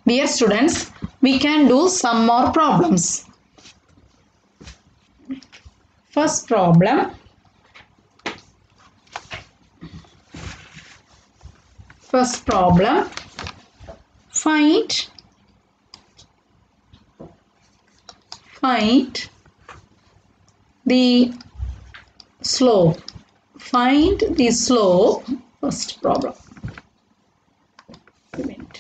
Dear students, we can do some more problems. First problem. First problem. Find find the slope. Find the slope. First problem. Wait a minute.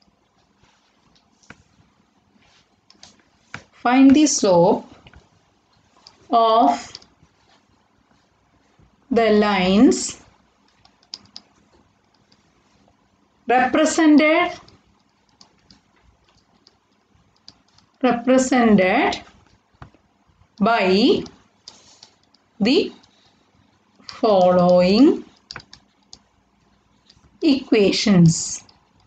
Find the slope of the lines represented represented by the following equations.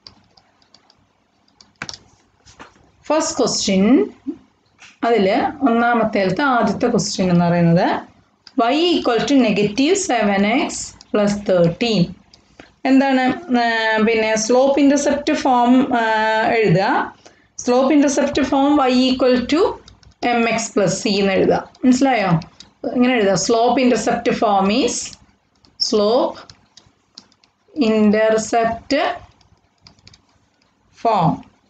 First question അതിൽ ഒന്നാമത്തേലത്തെ ആദ്യത്തെ question എന്ന് പറയുന്നത് y equal to negative seven x plus thirteen എന്താണ് ആ, പിന്നെ slope intercept form എഴുതുക slope intercept form y equal to m x plus c എന്ന് എഴുതുക മനസ്സിലായോ ഇങ്ങനെ എഴുതുക slope intercept form is slope intercept form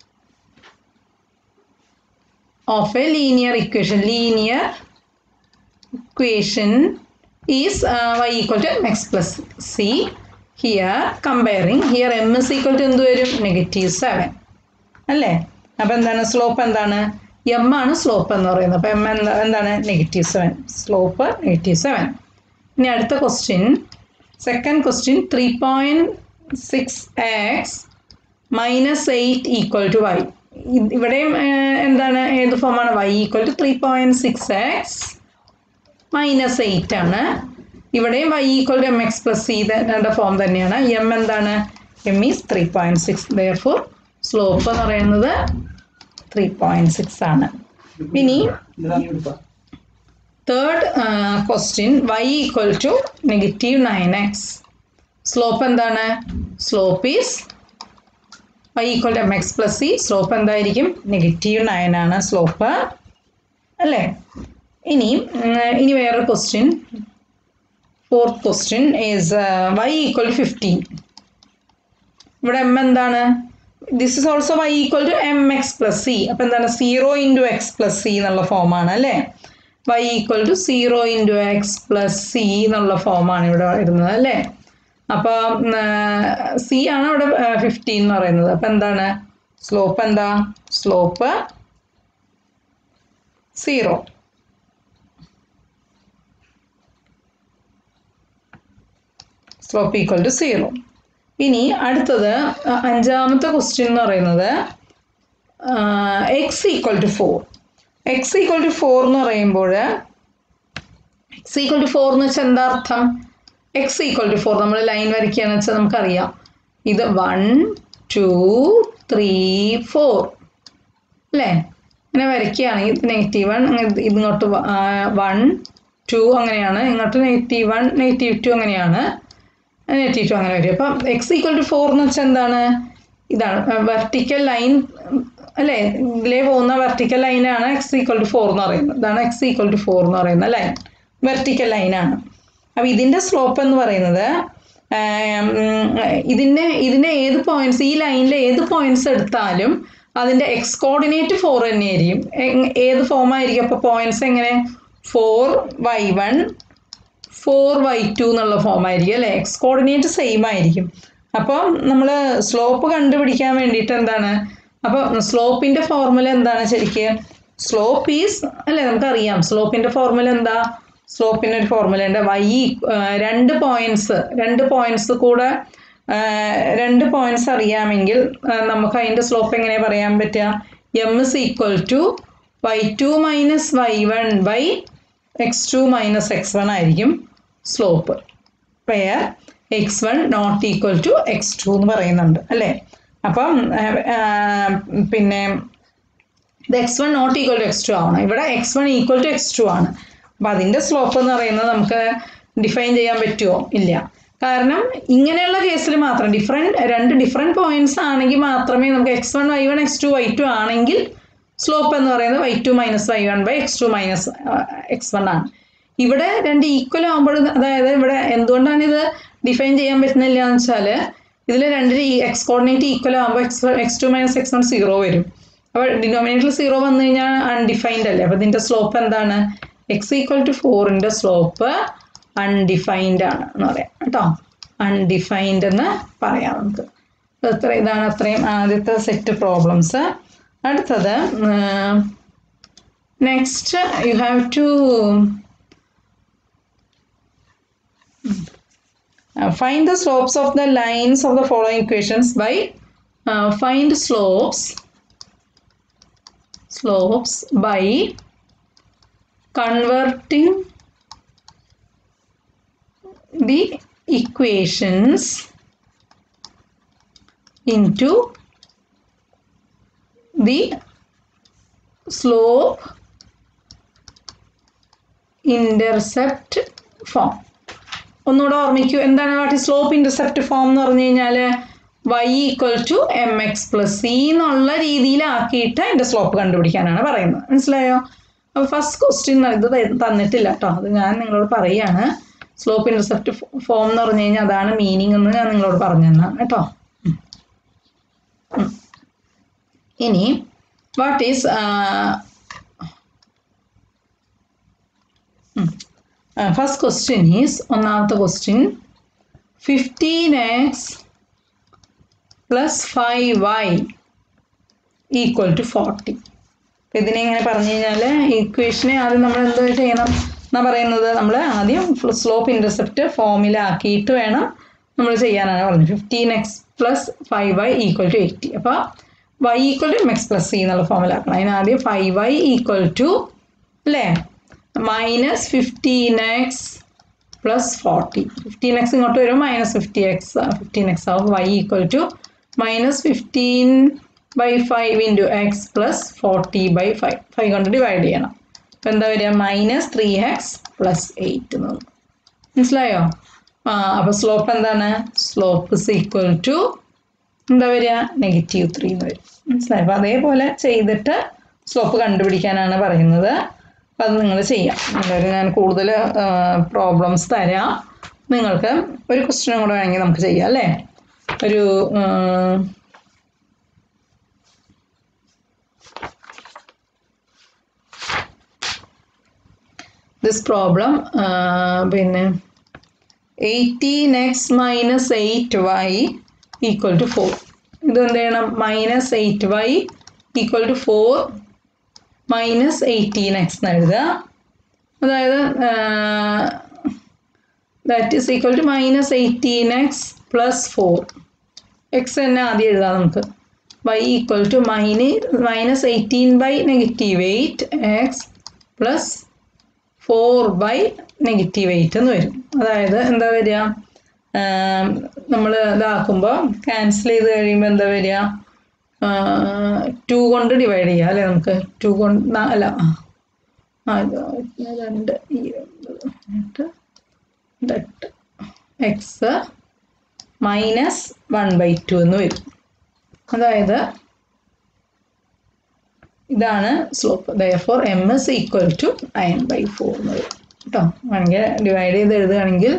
of a linear equation. Linear equation is uh, y equal to mx plus c. Here comparing, here m is equal to എന്ത് വരും negative seven അല്ലേ അപ്പം എന്താണ് സ്ലോപ്പ് എന്താണ് M ആണ് slope എന്ന് പറയുന്നത് അപ്പം എം എന്താ എന്താണ് negative seven slope negative seven ഇനി അടുത്ത question second question three point six x minus eight equal to y ഇവിടെയും ഏഹ്, എന്താണ് ഏത് ഫോമാണ് y equal to three point six x minus eight ആണ് ഇവിടെയും y equal to m x plus c രണ്ട് ഫോം തന്നെയാണ് എം എന്താണ് m is three point six therefore slope എന്ന് പറയുന്നത് ത്രീ പോയിൻറ്റ് സിക്സ് ആണ് ഇനി third question y equal to negative nine x slope എന്താണ് slope is y equal to m x plus c slope എന്തായിരിക്കും negative nine ആണ് slope അല്ലേ ഇനി ഉം, ഇനി വേറൊരു question fourth question is y equal to fifteen ഇവിടെ എം എന്താണ് this is also y equal to m x plus c അപ്പം എന്താണ് zero into x plus c എന്നുള്ള ഫോമാണ് അല്ലേ y equal to zero into x plus c എന്നുള്ള ഫോമാണ് ഇവിടെ വരുന്നത് അല്ലേ അപ്പോൾ സി ആണ് ഇവിടെ ഫിഫ്റ്റീൻ എന്ന് പറയുന്നത് അപ്പം എന്താണ് സ്ലോപ്പ് എന്താ slope zero slope equal to zero ഇനി അടുത്തത് അ- അഞ്ചാമത്തെ ക്വസ്റ്റ്യൻ എന്ന് പറയുന്നത് x equal to four x equal to four എന്ന് പറയുമ്പോൾ എക്സ് ഈക്വൽ ടു ഫോർ എന്ന് വെച്ചാൽ എന്താ അർത്ഥം എക്സ് ഈക്വൽ ടു ഫോർ നമ്മൾ ലൈൻ വരയ്ക്കുകയാണെന്ന് വെച്ചാൽ നമുക്കറിയാം ഇത് വൺ ടു ത്രീ ഫോർ അല്ലേ ഇങ്ങനെ വരയ്ക്കുകയാണെങ്കിൽ ഇത് നെഗറ്റീവ് വൺ ഇങ്ങോട്ട് വൺ ടു അങ്ങനെയാണ് ഇങ്ങോട്ട് നെഗറ്റീവ് വൺ നെഗറ്റീവ് ടു അങ്ങനെയാണ് നെഗറ്റീവ് ടു അങ്ങനെ വരും അപ്പം എക്സ് ഈക്വൽ ടു ഫോർ എന്ന് വെച്ചാൽ എന്താണ് ഇതാണ് വെർട്ടിക്കൽ ലൈൻ അല്ലേ ഇതിലേ പോകുന്ന വെർട്ടിക്കൽ ലൈനാണ് എക്സ് ഈക്വൽ ടു ഫോർ എന്ന് പറയുന്നത് ഇതാണ് എക്സ് ഈക്വൽ ടു ഫോർ എന്ന് പറയുന്ന ലൈൻ വെർട്ടിക്കൽ ലൈനാണ് അപ്പോൾ ഇതിൻ്റെ സ്ലോപ്പ് എന്ന് പറയുന്നത് ആം, ഇതിൻ്റെ ഇതിൻ്റെ ഏത് പോയിന്റ്സ് ഈ ലൈനിലെ ഏത് പോയിന്റ്സ് എടുത്താലും അതിൻ്റെ എക്സ് കോർഡിനേറ്റ് ഫോർ തന്നെയായിരിക്കും എങ്- ഏത് ഫോമായിരിക്കും അപ്പോൾ പോയിന്റ്സ് എങ്ങനെ four y one four y two എന്നുള്ള ഫോം ആയിരിക്കും അല്ലേ എക്സ് കോർഡിനേറ്റ് സെയിം ആയിരിക്കും അപ്പോൾ നമ്മൾ സ്ലോപ്പ് കണ്ടുപിടിക്കാൻ വേണ്ടിയിട്ട് എന്താണ് അപ്പോൾ സ്ലോപ്പിൻ്റെ ഫോർമുല എന്താണ് ശരിക്കും സ്ലോപ്പ് ഈസ് അല്ലേ നമുക്കറിയാം സ്ലോപ്പിൻ്റെ ഫോർമുല എന്താ സ്ലോപ്പിൻ്റെ ഒരു ഫോർമുല ഉണ്ട് വൈ രണ്ട് പോയിന്റ്സ് രണ്ട് പോയിന്റ്സ് കൂടെ ആ, രണ്ട് പോയിന്റ്സ് അറിയാമെങ്കിൽ ആ, നമുക്ക് അതിൻ്റെ സ്ലോപ്പ് എങ്ങനെ പറയാൻ പറ്റുക m is equal to y two minus y one by x two minus x one ആയിരിക്കും slope pair x one not equal to x two എന്ന് പറയുന്നുണ്ട് അല്ലേ അപ്പം ആ, ആ, പിന്നെ ഇത് x one not equal to x two ആവണം ഇവിടെ x one equal to x two ആണ് അപ്പം അതിൻ്റെ സ്ലോപ്പ് എന്ന് പറയുന്നത് നമുക്ക് ഡിഫൈൻ ചെയ്യാൻ പറ്റുമോ ഇല്ല കാരണം ഇങ്ങനെയുള്ള കേസിൽ മാത്രം ഡിഫറെൻറ്റ് രണ്ട് ഡിഫറെൻറ്റ് പോയിന്റ്സ് ആണെങ്കിൽ മാത്രമേ നമുക്ക് x one y one x two y two ആണെങ്കിൽ സ്ലോപ്പ് എന്ന് പറയുന്നത് y two minus y one by x two minus x one ആണ് ഇവിടെ രണ്ട് ഈക്വൽ ആകുമ്പോൾ അതായത് ഇവിടെ എന്തുകൊണ്ടാണ് ഇത് ഡിഫൈൻ ചെയ്യാൻ പറ്റുന്നില്ല എന്ന് വെച്ചാൽ ഇതിൽ രണ്ട് എക്സ് കോർഡിനേറ്റ് ഈക്വൽ ആകുമ്പോൾ x x two minus x one zero വരും അപ്പോൾ ഡിനോമിനേറ്ററിൽ സീറോ വന്നു കഴിഞ്ഞാൽ അൺഡിഫൈൻഡ് അല്ലേ അപ്പോൾ ഇതിൻ്റെ സ്ലോപ്പ് എന്താണ് എക്സ് ഈക്വൽ ടു ഫോറിൻ്റെ സ്ലോപ്പ് അൺഡിഫൈൻഡ് ആണ് എന്ന് പറയാം കേട്ടോ അൺഡിഫൈൻഡ് എന്ന് പറയാം നമുക്ക് എത്ര ഇതാണ് അത്രയും ആദ്യത്തെ സെറ്റ് പ്രോബ്ലംസ് അടുത്തത് next you have to find the slopes of the lines of the following equations by uh, find slopes slopes by converting the equations into the slope intercept form ഒന്നുകൂടെ ഓർമ്മിക്കൂ എന്താണ് വാട്ട് ഈ slope intercept form എന്ന് പറഞ്ഞു കഴിഞ്ഞാൽ y equal to m x plus c എന്നുള്ള രീതിയിലാക്കിയിട്ട് അതിൻ്റെ സ്ലോപ്പ് കണ്ടുപിടിക്കാനാണ് പറയുന്നത് മനസ്സിലായോ അപ്പോൾ ഫസ്റ്റ് ക്വസ്റ്റ്യൻ ഇത് തന്നിട്ടില്ല കേട്ടോ അത് ഞാൻ നിങ്ങളോട് പറയുകയാണ് സ്ലോപ്പ് ഇന്റർസെപ്റ്റ് ഫോം എന്ന് പറഞ്ഞു കഴിഞ്ഞാൽ അതാണ് മീനിങ് എന്ന് ഞാൻ നിങ്ങളോട് പറഞ്ഞു തന്നാണ് കേട്ടോ ഇനി what is first question is ഒന്നാമത്തെ question fifteen x plus five y equal to forty ഇതിനെ എങ്ങനെ പറഞ്ഞു കഴിഞ്ഞാൽ ഈക്വേഷനെ ആദ്യം നമ്മൾ എന്ത് ചെയ്യണം എന്നാ പറയുന്നത് നമ്മൾ ആദ്യം സ്ലോപ്പ് ഇൻ്റർസെപ്റ്റ് ഫോമിലാക്കിയിട്ട് വേണം നമ്മൾ ചെയ്യാനാണ് പറഞ്ഞത് fifteen x plus five y equal to eighty അപ്പോൾ y equal to m x plus c എന്നുള്ള ഫോമിലാക്കണം അതിനാദ്യം ഫൈവ് വൈ ഈക്വൽ ടു അല്ലേ minus fifteen x plus forty fifteen x ഇങ്ങോട്ട് വരും minus fifty x fifteen x ആവും y equal to minus fifteen by five into x plus forty by five five കൊണ്ട് divide ചെയ്യണം അപ്പോൾ എന്താ വരിക minus three x plus eight എന്ന് മനസ്സിലായോ ആ അപ്പോൾ സ്ലോപ്പ് എന്താണ് സ്ലോപ്പ് ഇസ് ഈക്വൽ ടു എന്താ വരിക നെഗറ്റീവ് ത്രീ എന്ന് വരും മനസ്സിലായോ അപ്പോൾ അതേപോലെ ചെയ്തിട്ട് സ്ലോപ്പ് കണ്ടുപിടിക്കാനാണ് പറയുന്നത് അപ്പോൾ അത് നിങ്ങൾ ചെയ്യാം എന്തായാലും ഞാൻ കൂടുതൽ പ്രോബ്ലംസ് തരാം നിങ്ങൾക്ക് ഒരു ക്വസ്റ്റ്യനും കൂടെ വേണമെങ്കിൽ നമുക്ക് ചെയ്യാം അല്ലേ ഒരു ദിസ് പ്രോബ്ലം പിന്നെ eighteen x minus eight y equal to four ഇത് എന്ത് ചെയ്യണം minus eight y equal to four minus eighteen x എന്ന് എഴുതുക അതായത് that is equal to minus eighteen x plus four x തന്നെ ആദ്യം എഴുതാം നമുക്ക് y equal to mini minus eighteen by negative eight x plus four by negative eight എന്ന് വരും അതായത് എന്താ വരിക നമ്മൾ ഇതാക്കുമ്പോൾ ക്യാൻസൽ ചെയ്ത് കഴിയുമ്പോൾ എന്താ വരിക ടു കൊണ്ട് ഡിവൈഡ് ചെയ്യുക അല്ലേ നമുക്ക് ടു കൊണ്ട് അല്ല ആ രണ്ട് എട്ട് എട്ട് x minus one by two എന്ന് വരും അതായത് ഇതാണ് slope therefore m is equal to nine by four എന്ന് വരും കേട്ടോ വേണമെങ്കിൽ ഡിവൈഡ് ചെയ്ത് എഴുതുകയാണെങ്കിൽ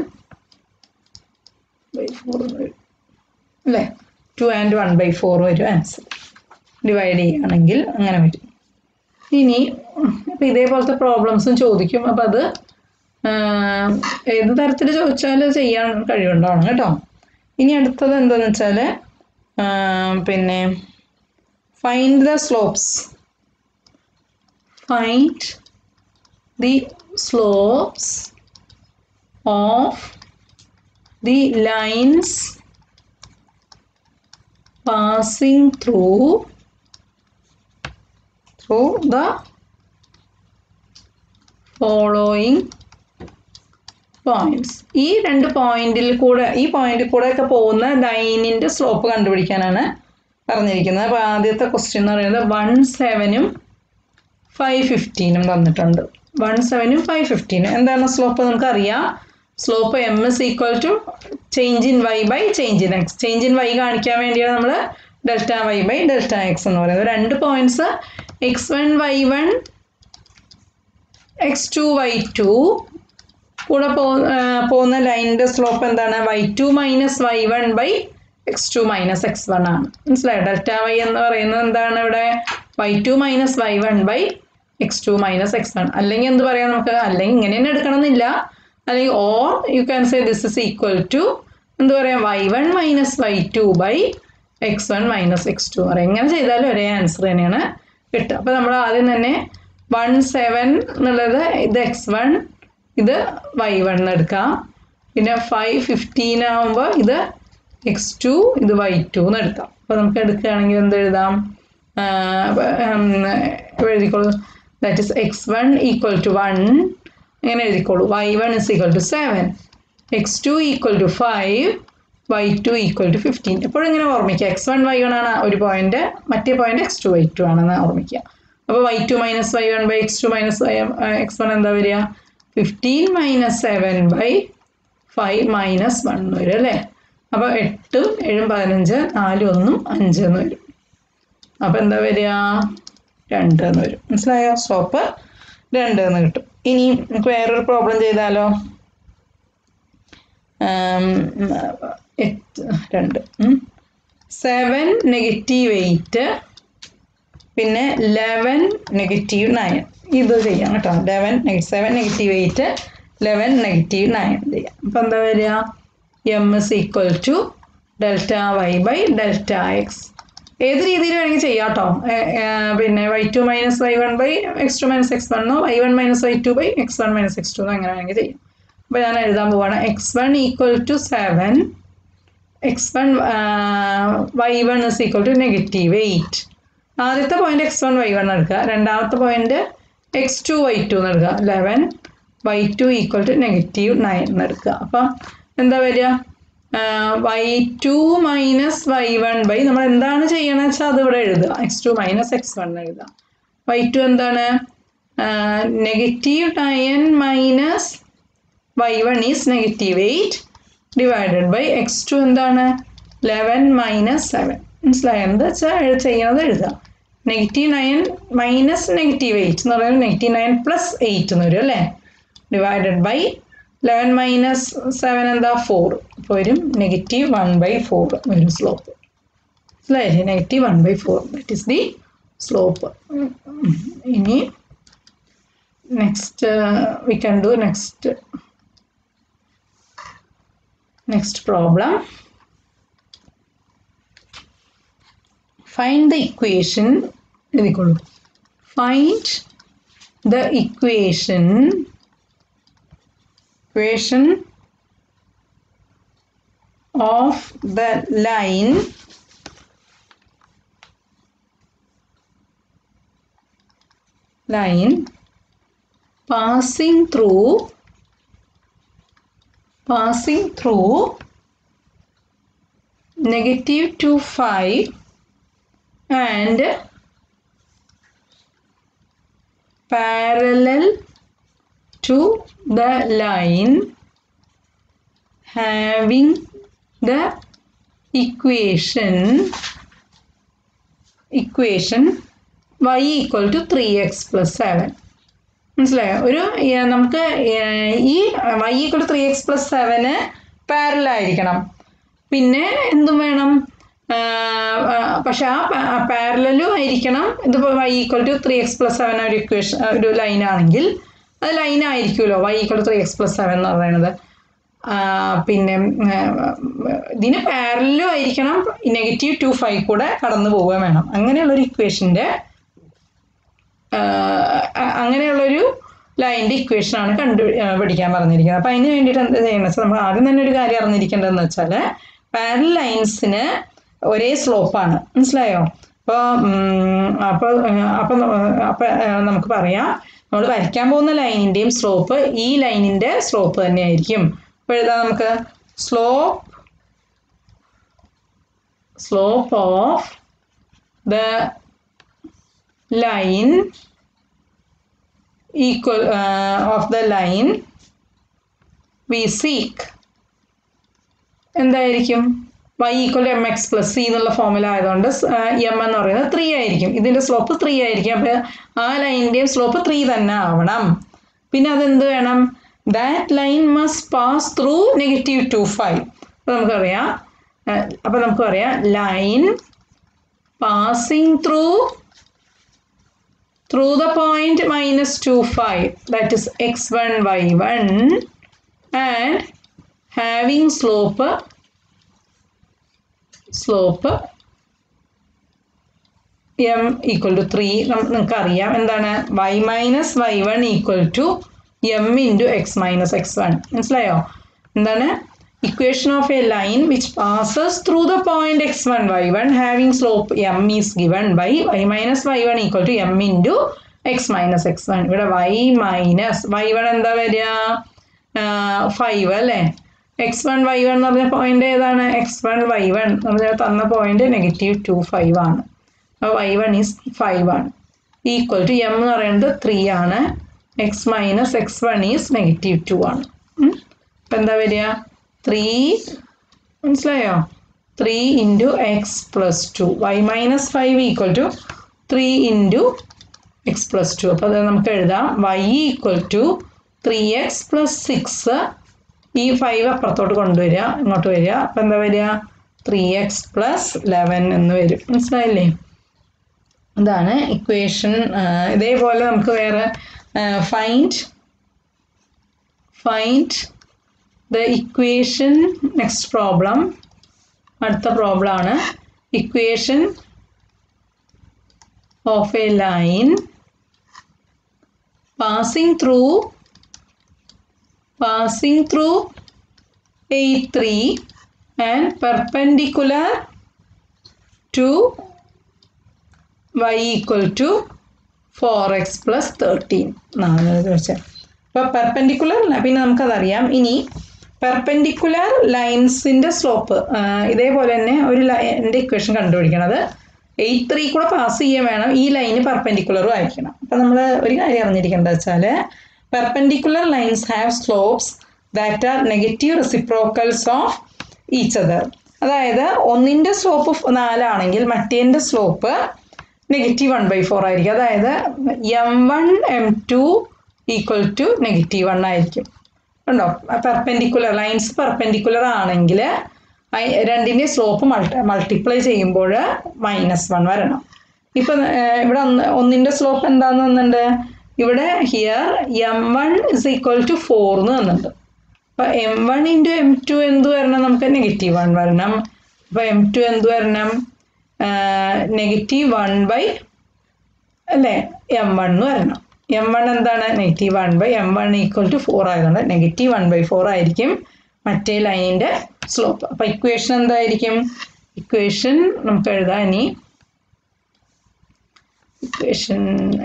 ബൈ ഫോർ എന്ന് വരും അല്ലേ two and one by four വരും ആൻസർ ഡിവൈഡ് ചെയ്യുകയാണെങ്കിൽ അങ്ങനെ വരും ഇനി അപ്പോൾ ഇതേപോലത്തെ പ്രോബ്ലംസും ചോദിക്കും അപ്പോൾ അത് ഏത് തരത്തിൽ ചോദിച്ചാൽ ചെയ്യാൻ കഴിവുണ്ടാവണം കേട്ടോ ഇനി അടുത്തത് എന്താണെന്ന് വെച്ചാൽ പിന്നെ find the slopes find the slopes of the lines passing through through the following points ഈ രണ്ട് പോയിന്റിൽ കൂടെ ഈ പോയിന്റിൽ കൂടെ ഒക്കെ പോകുന്ന ലൈനിന്റെ സ്ലോപ്പ് കണ്ടുപിടിക്കാനാണ് പറഞ്ഞിരിക്കുന്നത് അപ്പോൾ ആദ്യത്തെ ക്വസ്റ്റ്യൻ എന്ന് പറയുന്നത് വൺ സെവനും ഫൈവ് ഫിഫ്റ്റീനും തന്നിട്ടുണ്ട് വൺ സെവനും ഫൈവ് ഫിഫ്റ്റീനും എന്താണ് സ്ലോപ്പ് നമുക്കറിയാം slope m is equal to change in y by change in x change in y കാണിക്കാൻ വേണ്ടിയാണ് നമ്മൾ delta y by delta x എന്ന് പറയുന്നത് രണ്ട് points x one y one x two y two കൂടെ പോ പോകുന്ന ലൈനിൻ്റെ സ്ലോപ്പ് എന്താണ് y two minus y one by x two minus x one ആണ് മനസ്സിലായോ ഡെൽറ്റ വൈ എന്ന് പറയുന്നത് എന്താണ് ഇവിടെ y two minus y one by x two minus x one അല്ലെങ്കിൽ എന്ത് പറയാം നമുക്ക് അല്ലെങ്കിൽ ഇങ്ങനെ തന്നെ എടുക്കണമെന്നില്ല അല്ലെങ്കിൽ or you can say this is equal to എന്ത് പറയാം y one minus y two by x one minus x two പറയാം എങ്ങനെ ചെയ്താലും ഒരേ ആൻസർ തന്നെയാണ് കിട്ടുക അപ്പോൾ നമ്മൾ ആദ്യം തന്നെ വൺ സെവൻ എന്നുള്ളത് ഇത് എക്സ് വൺ ഇത് വൈ വൺ എടുക്കാം പിന്നെ ഫൈവ് ഫിഫ്റ്റീൻ ആകുമ്പോൾ ഇത് എക്സ് ടു ഇത് വൈ ടു എന്ന് എടുക്കാം അപ്പോൾ നമുക്ക് എടുക്കുകയാണെങ്കിൽ എന്ത് എഴുതാം എഴുതിക്കോളൂ that is x one equal to one ഇങ്ങനെ എഴുതിക്കോളൂ y one is equal to seven x two equal to five y two equal to fifteen എപ്പോഴും ഇങ്ങനെ ഓർമ്മിക്കുക എക്സ് വൺ വൈ വൺ ആണ് ഒരു പോയിന്റ് മറ്റേ point x two y two ആണെന്ന് ഓർമ്മിക്കുക അപ്പോൾ y two minus y one by x two minus y x one എന്താ വരിക fifteen minus seven by five minus one വരും അല്ലേ അപ്പോൾ എട്ടും ഏഴും പതിനഞ്ച് നാലും ഒന്നും അഞ്ച് എന്ന് വരും അപ്പോൾ എന്താ വരിക രണ്ട് എന്ന് വരും മനസ്സിലായോ സ്റ്റോപ്പ് രണ്ട് എന്ന് കിട്ടും ഇനി നമുക്ക് വേറൊരു പ്രോബ്ലം ചെയ്താലോ രണ്ട് സെവൻ നെഗറ്റീവ് എയ്റ്റ് പിന്നെ ലെവൻ നെഗറ്റീവ് നയൻ ഇത് ചെയ്യാം കേട്ടോ eleven seven negative eight eleven negative nine ചെയ്യാം അപ്പം എന്താ വരിക m is equal to delta y by delta x ഏത് രീതിയിൽ വേണമെങ്കിൽ ചെയ്യാം കേട്ടോ പിന്നെ y two minus y one by x two minus x one y one minus y two by x one minus x two അങ്ങനെ വേണമെങ്കിൽ ചെയ്യാം അപ്പോൾ ഞാൻ എഴുതാൻ പോവാണ് X one equal to seven x one y one is equal to negative eight ആദ്യത്തെ point x one y one എടുക്കുക രണ്ടാമത്തെ point x two y two എന്ന് എടുക്കുക eleven y two equal to negative nine എന്ന് എടുക്കുക അപ്പം എന്താ വരിക y two minus y one by നമ്മൾ എന്താണ് ചെയ്യണമെന്ന് വെച്ചാൽ അത് ഇവിടെ എഴുതുക x two minus x one എഴുതുക വൈ ടു എന്താണ് negative nine minus y one is negative eight divided by x two എന്താണ് ലെവൻ മൈനസ് സെവൻ മനസ്സിലായോ എന്താ വെച്ചാൽ ചെയ്യണത് എഴുതുക negative nine minus negative eight എന്ന് പറയുന്നത് നെഗറ്റീവ് നയൻ പ്ലസ് എയ്റ്റ് എന്ന് വരും അല്ലേ divided by eleven minus seven എന്താ ഫോർ അപ്പോൾ വരും നെഗറ്റീവ് വൺ ബൈ ഫോർ വരും സ്ലോപ്പ് മനസ്സിലായില്ലേ negative one by four that is the slope ഇനി next we can do next next problem find the equation എഴുതിക്കോളൂ find the equation equation of the line line passing through passing through negative 2 5 and parallel to the line having the equation equation y equal to 3x plus 7 മനസ്സിലായോ ഒരു ഏർ, നമുക്ക് ഏർ, ഈ y equal to 3x plus 7 parallel ആയിരിക്കണം പിന്നെ എന്തും വേണം പക്ഷെ ആ പാരലും ആയിരിക്കണം ഇതിപ്പോൾ y equal to three x plus seven ഒരു ഇക്വേഷൻ ഒരു ലൈൻ ആണെങ്കിൽ അത് ലൈൻ ആയിരിക്കുമല്ലോ y equal to three x plus seven എന്ന് പറയുന്നത് ആ, പിന്നെ ആ, ഇതിന് പാരലും ആയിരിക്കണം നെഗറ്റീവ് ടു ഫൈവ് കൂടെ കടന്നു പോവുകയും വേണം അങ്ങനെയുള്ളൊരു ഇക്വേഷൻ്റെ അങ്ങനെയുള്ളൊരു ലൈൻ്റെ ഇക്വേഷനാണ് കണ്ടു ആ, പഠിക്കാൻ പറഞ്ഞിരിക്കുന്നത് അപ്പം അതിന് വേണ്ടിയിട്ട് എന്ത് ചെയ്യണം വെച്ചാൽ നമ്മൾ ആദ്യം തന്നെ ഒരു കാര്യം അറിഞ്ഞിരിക്കേണ്ടതെന്ന് വെച്ചാൽ പാരൽ ലൈൻസിന് ഒരേ സ്ലോപ്പാണ് മനസ്സിലായോ അപ്പോൾ അപ്പോൾ അപ്പോൾ അപ്പോൾ നമുക്ക് പറയാം നമ്മൾ വരയ്ക്കാൻ പോകുന്ന ലൈനിൻ്റെയും സ്ലോപ്പ് ഈ ലൈനിൻ്റെ സ്ലോപ്പ് തന്നെയായിരിക്കും അപ്പോൾ എഴുതാം നമുക്ക് slope slope of the line equal uh, of the line we seek എന്തായിരിക്കും y equal m x plus c എന്നുള്ള ഫോമിൽ ആയതുകൊണ്ട് എം എന്ന് പറയുന്നത് ത്രീ ആയിരിക്കും ഇതിൻ്റെ സ്ലോപ്പ് ത്രീ ആയിരിക്കും അപ്പോൾ ആ ലൈനിൻ്റെയും സ്ലോപ്പ് ത്രീ തന്നെ ആവണം പിന്നെ അതെന്ത് വേണം that line must pass through negative two five അപ്പോൾ നമുക്കറിയാം അപ്പോൾ നമുക്ക് പറയാം line passing through through the point minus 2 5 that is x1 y1 and having slope slope m equal to 3 നിങ്ങൾക്ക് അറിയാം എന്താണ് y minus y one equal to m into x minus x one മനസ്സിലായോ എന്താണ് equation of a line which passes through the point x one y one having slope m is given by y minus y one equal to m into x minus x one ഇവിടെ y minus y one എന്താ വരിക five അല്ലേ X one y one എന്ന് പറഞ്ഞ point ഏതാണ് X one y one നമ്മൾ തന്ന point negative two five ആണ് അപ്പോൾ വൈ വൺ ഈസ് ഫൈവ് ആണ് ഈക്വൽ ടു എം എന്ന് പറയുന്നത് ത്രീ ആണ് x minus x one is negative two ആണ് അപ്പം എന്താ വരിക ത്രീ മനസ്സിലായോ three into x plus two y minus five equal to three into x plus two അപ്പോൾ അത് നമുക്ക് എഴുതാം y equal to three x plus six ഈ ഫൈവ് അപ്പുറത്തോട്ട് കൊണ്ടുവരിക ഇങ്ങോട്ട് വരിക അപ്പം എന്താ വരിക ത്രീ എക്സ് പ്ലസ് ലെവൻ എന്ന് വരും മനസ്സിലായില്ലേ ഇതാണ് ഇക്വേഷൻ ഇതേപോലെ നമുക്ക് വേറെ find find the equation next problem അടുത്ത പ്രോബ്ലം ആണ് equation of a line passing through passing through A3 and perpendicular to y equal to 4x plus 13 എന്നാണ് ചോദിച്ചത് അപ്പോൾ പെർപെൻഡിക്കുലർ പിന്നെ നമുക്കതറിയാം ഇനി പെർപെൻഡിക്കുലർ ലൈൻസിൻ്റെ സ്ലോപ്പ് ഇതേപോലെ തന്നെ ഒരു ലൈൻ്റെ ഇക്വേഷൻ കണ്ടുപിടിക്കണത് എയ്റ്റ് ത്രീ കൂടെ പാസ് ചെയ്യാൻ വേണം ഈ ലൈന് പെർപെൻഡിക്കുലറും ആയിരിക്കണം അപ്പം നമ്മൾ ഒരു കാര്യം അറിഞ്ഞിരിക്കേണ്ടത് വെച്ചാൽ perpendicular lines have slopes that are negative reciprocals of each other അതായത് ഒന്നിൻ്റെ സ്ലോപ്പ് നാലാണെങ്കിൽ മറ്റേൻ്റെ slope negative one by four ആയിരിക്കും അതായത് m one m two equal to negative one ആയിരിക്കും ഉണ്ടോ പെർപെൻഡിക്കുലർ ലൈൻസ് പെർപെൻഡിക്കുലർ ആണെങ്കിൽ രണ്ടിൻ്റെ സ്ലോപ്പ് മൾട്ടി മൾട്ടിപ്ലൈ ചെയ്യുമ്പോൾ മൈനസ് വൺ വരണം ഇപ്പം ഇവിടെ ഒന്ന് ഒന്നിൻ്റെ സ്ലോപ്പ് എന്താണെന്ന് വന്നിട്ടുണ്ട് ഇവിടെ here m one is equal to four എന്ന് തന്നിട്ടുണ്ട് അപ്പോൾ m one into m two എന്ത് വരണം നമുക്ക് നെഗറ്റീവ് വൺ വരണം അപ്പോൾ എം ടു എന്ത് വരണം നെഗറ്റീവ് വൺ ബൈ അല്ലേ എം വൺ എന്ന് വരണം എം വൺ എന്താണ് negative one by m one equal to four ആയതുകൊണ്ട് നെഗറ്റീവ് വൺ ബൈ ഫോർ ആയിരിക്കും മറ്റേ ലൈനിൻ്റെ സ്ലോപ്പ് അപ്പോൾ ഇക്വേഷൻ എന്തായിരിക്കും ഇക്വേഷൻ നമുക്ക് എഴുതാം ഇനി equation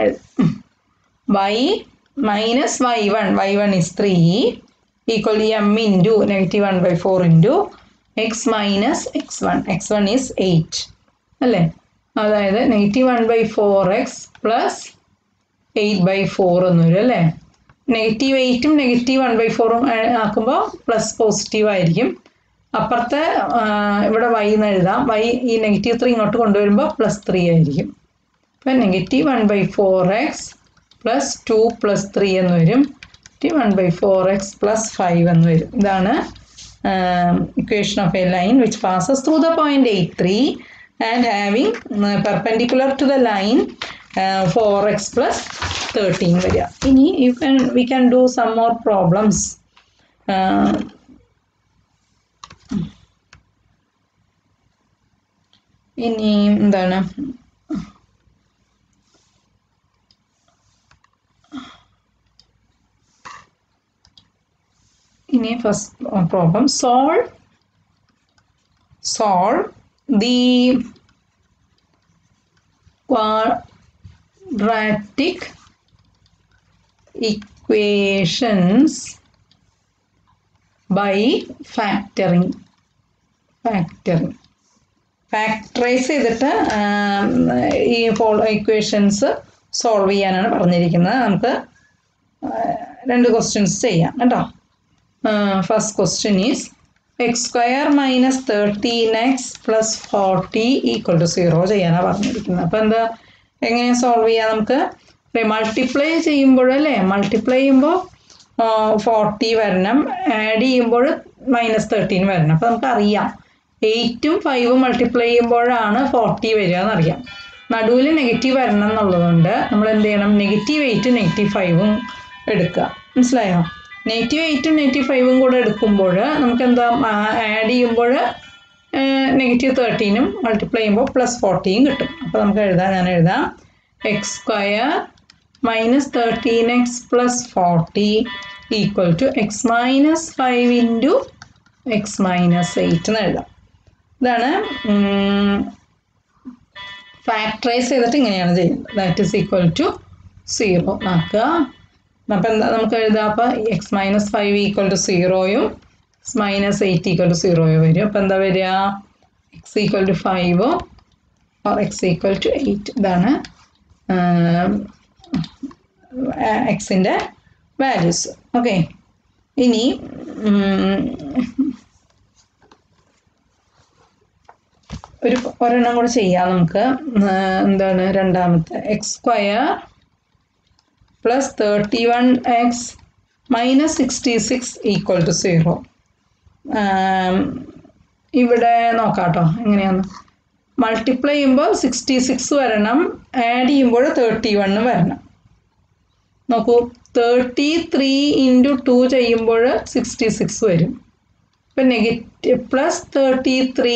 y minus y1 y1 is 3 equal to m into negative 1 by 4 into x minus x1 x1 is 8 അല്ലേ അതായത് negative one by four x plus eight by four എന്ന് വരും അല്ലേ നെഗറ്റീവ് എയ്റ്റും നെഗറ്റീവ് വൺ ബൈ ഫോറും ആക്കുമ്പോൾ plus positive ആയിരിക്കും അപ്പുറത്തെ ഇവിടെ വൈ എന്ന് എഴുതാം വൈ ഈ നെഗറ്റീവ് ത്രീ ഇങ്ങോട്ട് കൊണ്ടുവരുമ്പോൾ പ്ലസ് ത്രീ ആയിരിക്കും അപ്പം negative one by four x plus two plus three എന്ന് വരും one by four x plus five എന്ന് വരും ഇതാണ് equation of a line which passes through the point eight three and having perpendicular to the line four x plus thirteen വരിക ഇനി you can we can do some more problems ഇനി എന്താണ് ഇനി first problem solve solve the quadratic equations by factoring factoring factorise ചെയ്തിട്ട് ഈ follow equations solve ചെയ്യാനാണ് പറഞ്ഞിരിക്കുന്നത് നമുക്ക് രണ്ട് ക്വസ്റ്റ്യൻസ് ചെയ്യാം കേട്ടോ first question is x square minus thirteen x plus forty equal to zero ചെയ്യാനാണ് പറഞ്ഞിരിക്കുന്നത് അപ്പോൾ എന്താ എങ്ങനെ സോൾവ് ചെയ്യാം നമുക്ക് മൾട്ടിപ്ലൈ ചെയ്യുമ്പോഴല്ലേ മൾട്ടിപ്ലൈ ചെയ്യുമ്പോൾ ഫോർട്ടി വരണം ആഡ് ചെയ്യുമ്പോൾ മൈനസ് തേർട്ടീൻ വരണം അപ്പോൾ നമുക്കറിയാം എയ്റ്റും ഫൈവും മൾട്ടിപ്ലൈ ചെയ്യുമ്പോഴാണ് ഫോർട്ടി വരിക എന്നറിയാം നടുവിൽ നെഗറ്റീവ് വരണം എന്നുള്ളതുകൊണ്ട് നമ്മൾ എന്ത് ചെയ്യണം നെഗറ്റീവ് എയ്റ്റും നെഗറ്റീവ് ഫൈവും എടുക്കുക മനസ്സിലായോ നെഗറ്റീവ് എയ്റ്റും നെഗറ്റീവ് ഫൈവും കൂടെ എടുക്കുമ്പോൾ നമുക്ക് എന്താ ആഡ് ചെയ്യുമ്പോൾ നെഗറ്റീവ് തേർട്ടീനും മൾട്ടിപ്ലൈ ചെയ്യുമ്പോൾ പ്ലസ് ഫോർട്ടിയും കിട്ടും അപ്പോൾ നമുക്ക് എഴുതാം ഞാൻ എഴുതാം x square minus thirteen x plus forty equal to x minus five into x minus eight എന്ന് എഴുതാം ഇതാണ് ഫാക്ടറൈസ് ചെയ്തിട്ട് ഇങ്ങനെയാണ് ചെയ്യുന്നത് that is equal to zero ആക്കുക അപ്പം എന്താ നമുക്ക് എഴുതാം അപ്പോൾ x minus five equal to സീറോയും x minus eight equal to സീറോയും വരും അപ്പോൾ എന്താ വരിക x equal to ഫൈവോ or x equal to eight ഇതാണ് എക്സിൻ്റെ വാല്യൂസ് ഓക്കെ ഇനി ഒരു ഒരെണ്ണം കൂടെ ചെയ്യാം നമുക്ക് എന്താണ് രണ്ടാമത്തെ x square plus thirty one x minus sixty six equal to zero ഇവിടെ നോക്കാം കേട്ടോ എങ്ങനെയാന്ന് മൾട്ടിപ്ലൈ ചെയ്യുമ്പോൾ സിക്സ്റ്റി സിക്സ് വരണം ആഡ് ചെയ്യുമ്പോൾ തേർട്ടി വണ്ണ് വരണം നോക്കൂ തേർട്ടി ത്രീ ഇൻറ്റു ടു ചെയ്യുമ്പോൾ സിക്സ്റ്റി സിക്സ് വരും ഇപ്പം negative plus thirty three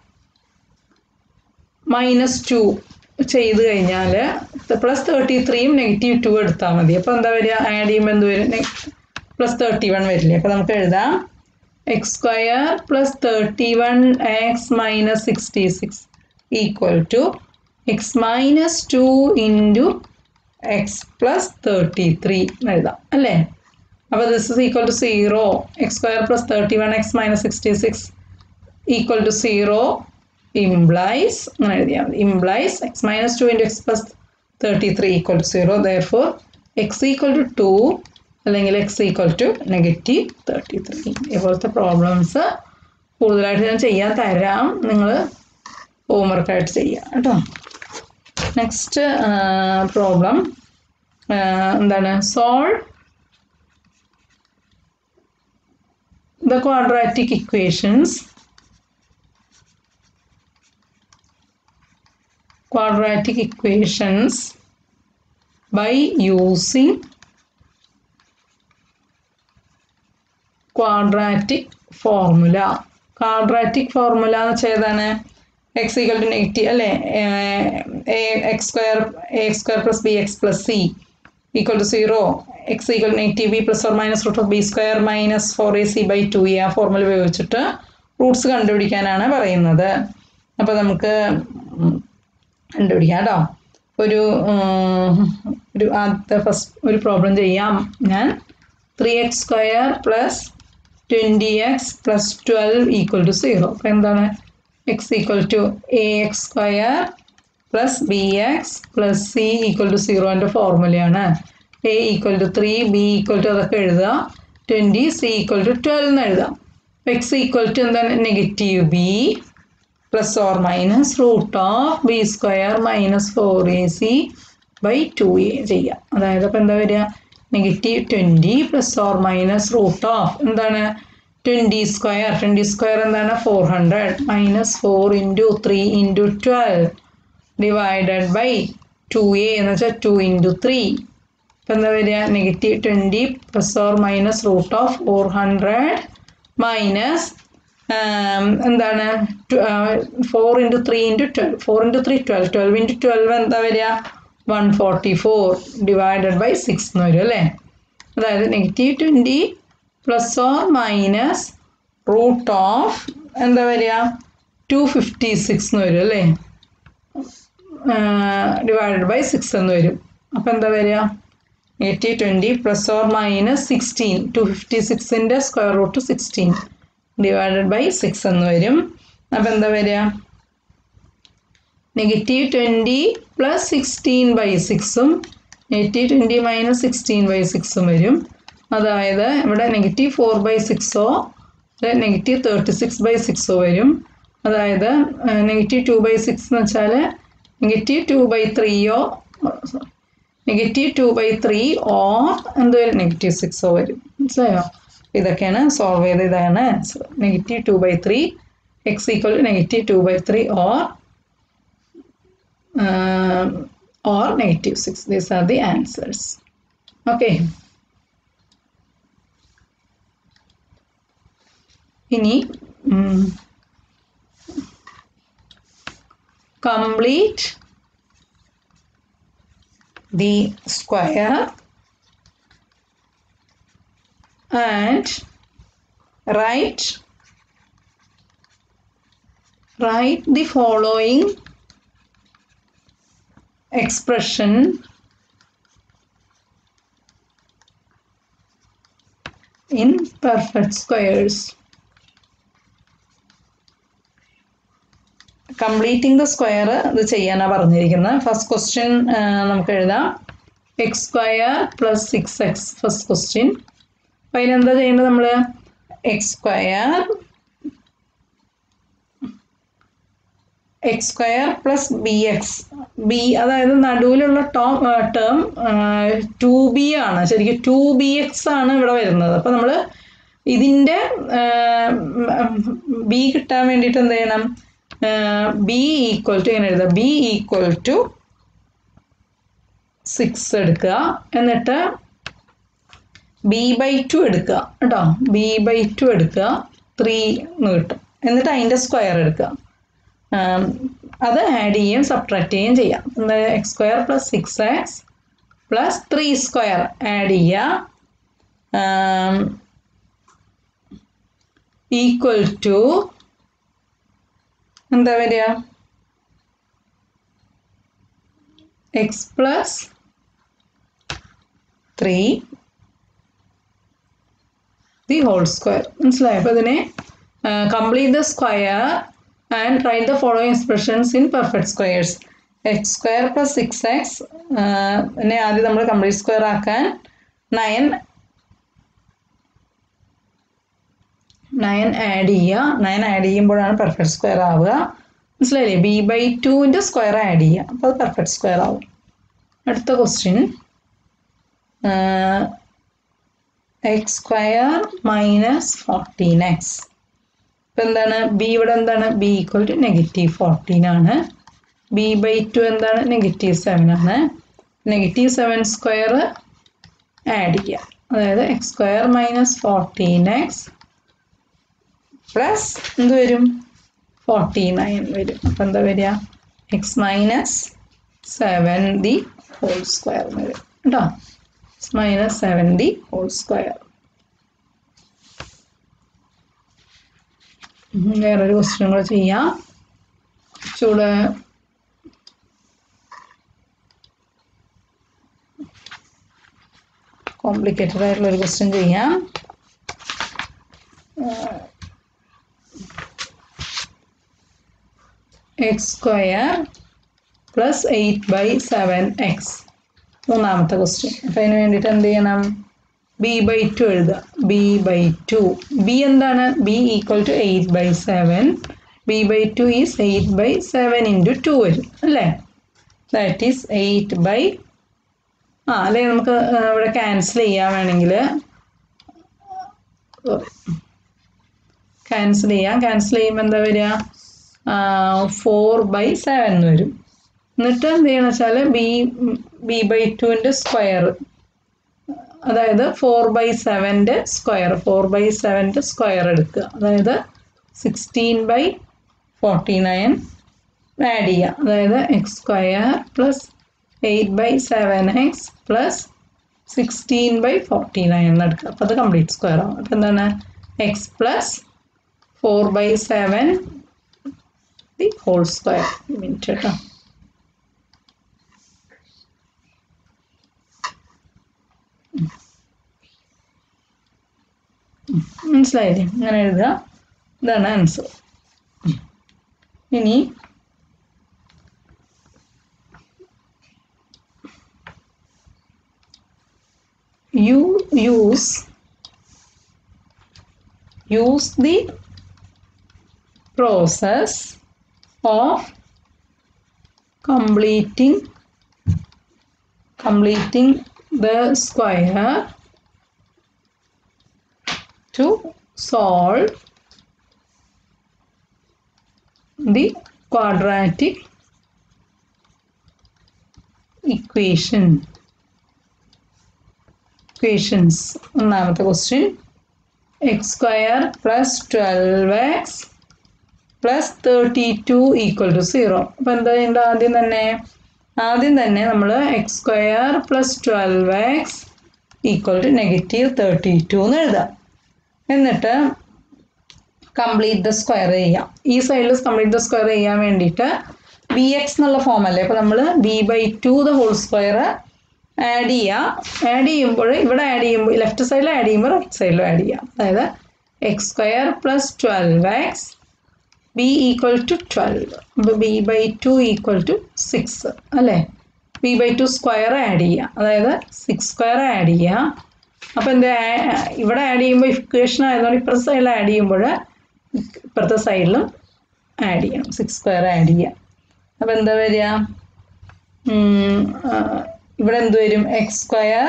minus two ചെയ്ത് കഴിഞ്ഞാൽ പ്ലസ് തേർട്ടി ത്രീയും നെഗറ്റീവ് ടു എടുത്താൽ മതി അപ്പോൾ എന്താ വരിക ആഡ് ചെയ്യുമ്പോൾ എന്ത് വരും പ്ലസ് തേർട്ടി വൺ വരില്ലേ അപ്പോൾ നമുക്ക് എഴുതാം x square plus thirty one x minus sixty six equal to x minus two into x plus thirty three എഴുതാം അല്ലേ അപ്പോൾ this is equal to zero x square plus thirty one x minus sixty six equal to zero implies അങ്ങനെ എഴുതിയാൽ മതി implies x minus two into x plus thirty three equal to zero therefore x equal to two അല്ലെങ്കിൽ x equal to negative thirty three ഇതുപോലത്തെ problems കൂടുതലായിട്ട് ഞാൻ ചെയ്യാൻ തരാം നിങ്ങൾ ഹോംവർക്കായിട്ട് ചെയ്യാം കേട്ടോ നെക്സ്റ്റ് പ്രോബ്ലം എന്താണ് solve the quadratic equations quadratic equations by using quadratic formula quadratic formula എന്ന് വെച്ചാൽ ഏതാണ് എക്സ് ഈക്വൽ ടു നെഗറ്റീവ് അല്ലേ x square a x square plus b x plus c equal to zero x equal to negative b plus or minus root of b square minus four a c by two a ആ formula ഉപയോഗിച്ചിട്ട് roots കണ്ടുപിടിക്കാനാണ് പറയുന്നത് അപ്പോൾ നമുക്ക് കണ്ടുപിടിക്കാം കേട്ടോ ഒരു ഒരു ആദ്യത്തെ ഫസ്റ്റ് ഒരു പ്രോബ്ലം ചെയ്യാം ഞാൻ three x square plus twenty x plus twelve equal to zero അപ്പോൾ എന്താണ് x equal to a x square plus b x plus c equal to സീറോൻ്റെ ഫോർമുലയാണ് a equal to three b equal to അതൊക്കെ എഴുതുക twenty c equal to twelve എന്ന് എഴുതാം x equal to എന്താണ് negative b plus or minus root of b square minus four a c by two a ചെയ്യാം അതായത് അപ്പോൾ എന്താ വരിക negative twenty plus or minus root of എന്താണ് twenty square twenty square എന്താണ് four hundred minus four into three into twelve divided by two a എന്ന് വെച്ചാൽ two into three ഇപ്പം എന്താ വരിക negative twenty plus or minus root of four hundred minus എന്താണ് four into three into twelve four into three twelve twelve into twelve എന്താ വരിക one forty four divided by six എന്ന് വരും അല്ലേ അതായത് negative twenty plus or minus root of എന്താ വരിക to fifty six എന്ന് വരും അല്ലേ ഡിവൈഡഡ് ബൈ സിക്സ് എന്ന് വരും അപ്പോൾ എന്താ വരിക negative twenty plus or minus sixteen two fifty സിക്സിൻ്റെ square root sixteen divided by six എന്ന് വരും അപ്പോൾ എന്താ വരിക negative twenty plus sixteen by സിക്സും negative twenty minus sixteen by സിക്സും വരും അതായത് ഇവിടെ നെഗറ്റീവ് ഫോർ ബൈ സിക്സോ നെഗറ്റീവ് തേർട്ടി സിക്സ് ബൈ സിക്സോ വരും അതായത് നെഗറ്റീവ് ടു ബൈ സിക്സ് എന്ന് വെച്ചാൽ നെഗറ്റീവ് ടു ബൈ ത്രീയോ negative two by three or എന്ത് വരും നെഗറ്റീവ് സിക്സോ വരും മനസ്സിലായോ ഇതൊക്കെയാണ് സോൾവ് ചെയ്ത ഇതാണ് answer negative two by three x equal to negative two by three or or negative six these are the answers okay ഇനി complete the square and write write the following expression in perfect squares completing the square ഇത് ചെയ്യാനാണ് പറഞ്ഞിരിക്കുന്നത് first question നമുക്ക് എഴുതാം x square plus six x first question അപ്പം അതിനെന്താ ചെയ്യേണ്ടത് നമ്മൾ x square x square plus b x b അതായത് നടുവിലുള്ള ടോം ടേം ടു ബി ആണ് ശരിക്കും ടു ബി എക്സ് ആണ് ഇവിടെ വരുന്നത് അപ്പം നമ്മൾ ഇതിൻ്റെ ബി കിട്ടാൻ വേണ്ടിയിട്ട് എന്ത് ചെയ്യണം ബി ഈക്വൽ ടു എങ്ങനെ എഴുതുക ബി ഈക്വൽ ടു സിക്സ് എടുക്കുക എന്നിട്ട് ബി ബൈ ടു എടുക്കുക കേട്ടോ ബി ബൈ ടു എടുക്കുക ത്രീ എന്ന് കിട്ടും എന്നിട്ട് അതിൻ്റെ സ്ക്വയർ എടുക്കുക അത് ആഡ് ചെയ്യുകയും സബ്ട്രാക്ട് ചെയ്യുകയും ചെയ്യാം എന്താ x square plus six x plus three square add ചെയ്യുക ഈക്വൽ ടു എന്താ വരിക x plus three the whole square മനസ്സിലായോ അപ്പോൾ ഇതിനെ complete the square and write the following expressions in perfect squares x square plus six x പിന്നെ ആദ്യം നമ്മൾ complete square ആക്കാൻ നയൻ നയൻ ആഡ് ചെയ്യുക നയൻ ആഡ് ചെയ്യുമ്പോഴാണ് പെർഫെക്റ്റ് സ്ക്വയർ ആവുക മനസ്സിലായില്ലേ ബി ബൈ ടുവിൻ്റെ സ്ക്വയർ ആഡ് ചെയ്യുക അപ്പോൾ അത് പെർഫെക്റ്റ് സ്ക്വയർ ആവും അടുത്ത question x square minus fourteen x ഇപ്പം എന്താണ് ബി ഇവിടെ എന്താണ് b equal to negative fourteen ആണ് ബി ബൈ ടു എന്താണ് നെഗറ്റീവ് സെവൻ ആണ് നെഗറ്റീവ് സെവൻ സ്ക്വയർ ആഡ് ചെയ്യുക അതായത് x square minus fourteen x plus എന്ത് വരും ഫോർട്ടി നയൻ വരും അപ്പം എന്താ വരിക x minus seven the whole square വരും കേട്ടോ x minus seven the whole square വേറൊരു ക്വസ്റ്റ്യൻ കൂടെ ചെയ്യാം ചൂട് കോംപ്ലിക്കേറ്റഡ് ആയിട്ടുള്ള ഒരു ക്വസ്റ്റ്യൻ ചെയ്യാം X square plus eight by seven x മൂന്നാമത്തെ ക്വസ്റ്റ്യൻ അപ്പം അതിന് വേണ്ടിയിട്ട് എന്ത് ചെയ്യണം ബി ബൈ ടു എഴുതുക ബി ബൈ ടു ബി എന്താണ് b equal to eight by seven b by two is eight by seven into two വരും അല്ലേ ദാറ്റ് ഈസ് എയ്റ്റ് ബൈ ആ അല്ലെ നമുക്ക് ഇവിടെ ക്യാൻസൽ ചെയ്യാൻ വേണമെങ്കിൽ ക്യാൻസൽ ചെയ്യാം ക്യാൻസൽ ചെയ്യുമ്പോൾ എന്താ വരിക ഫോർ ബൈ സെവൻ എന്ന് വരും എന്നിട്ട് എന്ത് ചെയ്യണം വെച്ചാൽ ബി ബി ബൈ ടുവിൻ്റെ സ്ക്വയർ അതായത് ഫോർ ബൈ സെവൻ്റെ സ്ക്വയർ ഫോർ ബൈ സെവൻ്റെ സ്ക്വയർ എടുക്കുക അതായത് sixteen by forty nine add ചെയ്യുക അതായത് x square plus eight by seven x plus sixteen by forty nine എന്ന് എടുക്കുക അപ്പോൾ അത് കംപ്ലീറ്റ് സ്ക്വയർ ആവും അപ്പോൾ എന്താണ് x plus four by seven the whole square minute കേട്ടോ മനസ്സിലായില്ലേ അങ്ങനെ എഴുതുക ഇതാണ് ആൻസർ ഇനി you use use the process of completing completing the square to solve the quadratic equation equations ഒന്നാമത്തെ question x square plus twelve x plus thirty two equal to zero അപ്പം എന്താ ഇതിൻ്റെ ആദ്യം തന്നെ ആദ്യം തന്നെ നമ്മൾ x square plus twelve x equal to negative thirty two എന്ന് എഴുതാം എന്നിട്ട് കംപ്ലീറ്റ് ദ സ്ക്വയർ ചെയ്യാം ഈ സൈഡിൽ കംപ്ലീറ്റ് ദ സ്ക്വയർ ചെയ്യാൻ വേണ്ടിയിട്ട് ബി എക്സ് എന്നുള്ള ഫോം അല്ലേ അപ്പോൾ നമ്മൾ b by two the whole square add ചെയ്യുക ആഡ് ചെയ്യുമ്പോൾ ഇവിടെ ആഡ് ചെയ്യുമ്പോൾ ലെഫ്റ്റ് സൈഡിൽ ആഡ് ചെയ്യുമ്പോൾ റൈറ്റ് സൈഡിലും ആഡ് ചെയ്യാം അതായത് x square plus twelve x b equal to twelve അപ്പോൾ b by two equal to six അല്ലേ b by two square add ചെയ്യുക അതായത് സിക്സ് സ്ക്വയർ ആഡ് ചെയ്യുക അപ്പോൾ എന്താ ഇവിടെ ആഡ് ചെയ്യുമ്പോൾ ഇക്വേഷൻ ആയതുകൊണ്ട് ഇപ്പുറത്തെ സൈഡിൽ ആഡ് ചെയ്യുമ്പോൾ ഇപ്പുറത്തെ സൈഡിലും ആഡ് ചെയ്യണം സിക്സ് സ്ക്വയർ ആഡ് ചെയ്യുക അപ്പോൾ എന്താ വരിക ഇവിടെ എന്ത് വരും എക്സ് സ്ക്വയർ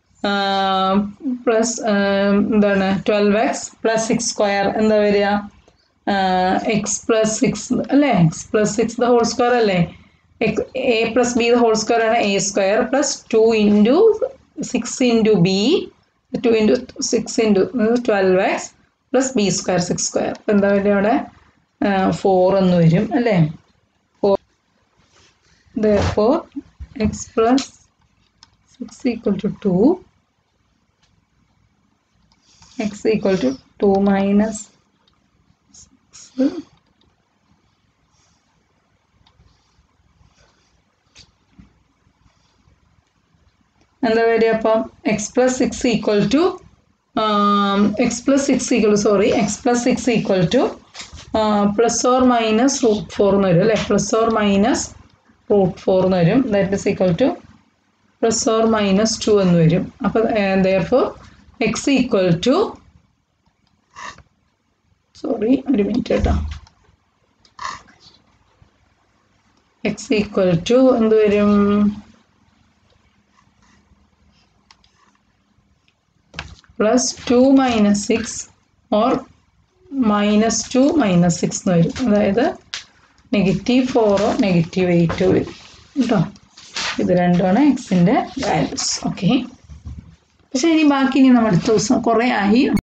പ്ലസ് എന്താണ് twelve x plus six square എന്താ വരിക എക്സ് പ്ലസ് സിക്സ് അല്ലേ x plus six the whole square അല്ലേ x a plus b the whole square ആണ് a square plus two into six into b two into six into twelve x plus b square six square എന്താ വരിക അവിടെ four എന്ന് വരും അല്ലേ four therefore x plus 6 equal to 2 x equal to 2 minus 6 എന്താ വരിക അപ്പം x plus six equal to x plus six equal sorry x plus six equal to plus or minus root four എന്ന് വരും അല്ലേ plus or minus root four എന്ന് വരും that is equal to plus or minus two എന്ന് വരും അപ്പോൾ therefore x equal to sorry ഒരു minute കേട്ടോ എക്സ് ഈക്വൽ ടു എന്ത് വരും plus two minus six or minus two minus six എന്ന് വരും അതായത് നെഗറ്റീവ് ഫോറോ നെഗറ്റീവ് എയ്റ്റോ വരും കേട്ടോ ഇത് രണ്ടുമാണ് എക്സിൻ്റെ വാല്യൂസ് ഓക്കെ പക്ഷേ ഇനി ബാക്കി ഇനി നമ്മൾ അടുത്ത ദിവസം കുറേ ആയി